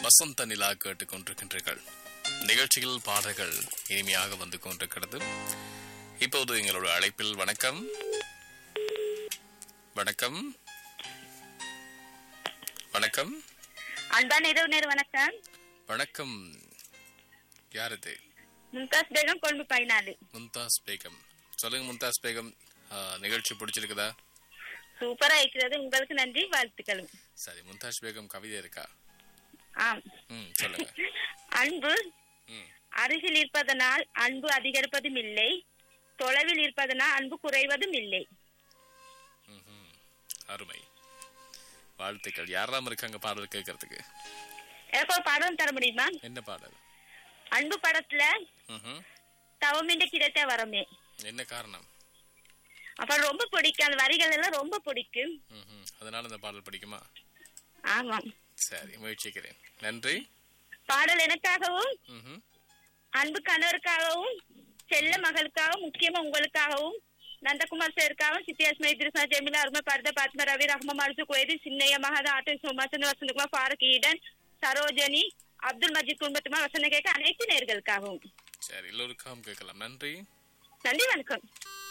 வசந்த நிலா கேட்டுக் கொண்டிருக்கின்றீர்கள் நிகழ்ச்சியில் பாடல்கள் இனிமையாக வந்து கொண்டிருக்கிறது இப்போது எங்களோட அழைப்பில் வணக்கம் வணக்கம் வணக்கம் அன்பான இரவு நேர வணக்கம் வணக்கம் யார் இது மும்தாஸ் பேகம் கொழும்பு பதினாலு மும்தாஸ் பேகம் சொல்லுங்க மும்தாஸ் பேகம் ஆ, நிகழ்ச்சி பிடிச்சிருக்குதா சூப்பரா இருக்கிறது உங்களுக்கு நன்றி வாழ்த்துக்களும் சரி மும்தாஸ் பேகம் கவிதை இருக்கா ஆம் ம் சொல்லுங்க அன்பு ம் அருகில் இருப்பதனால் அன்பு அதிகரிப்பதும் இல்லை தொலைவில் இருப்பதனால் அன்பு குறைவதும் இல்லை ம்ஹும். அருமை வாழ்த்துக்கள் யாரெல்லாம் இருக்காங்க பாடல் கேட்கறதுக்கு எனக்கு ஒரு பாடம் தர முடியுமா என்ன பாடல் அன்பு படத்துல ம்ஹும். தவமின்றி கிடைத்த வரமே என்ன காரணம் அப்ப ரொம்ப பிடிக்கும் அந்த வரிகள் எல்லாம் ரொம்ப பிடிக்கும் ம்ஹும். அதனால இந்த பாடல் பிடிக்குமா ஆமாம் சரி முயற்சிக்கிறேன் நன்றி பாடல் எனக்காகவும் ம்ஹும். அன்பு கணவருக்காகவும் செல்ல மகளுக்காகவும் முக்கியமா உங்களுக்காகவும் நந்தகுமார் சாருக்காகவும் சித்தியாஸ்மை திருசா ஜெமிலா அருமை பரத பாத்மா ரவி ரஹ்மா மருசு கோயதி சின்னைய மகத ஆட்டோ சுமசன் வசந்தகுமார் ஃபாரூக் ஈடன் சரோஜனி அப்துல் மஜித் குடும்பத்துமா வசந்த கேட்க அனைத்து நேர்களுக்காகவும் சரி எல்லோருக்காகவும் கேட்கலாம் நன்றி நன்றி வணக்கம்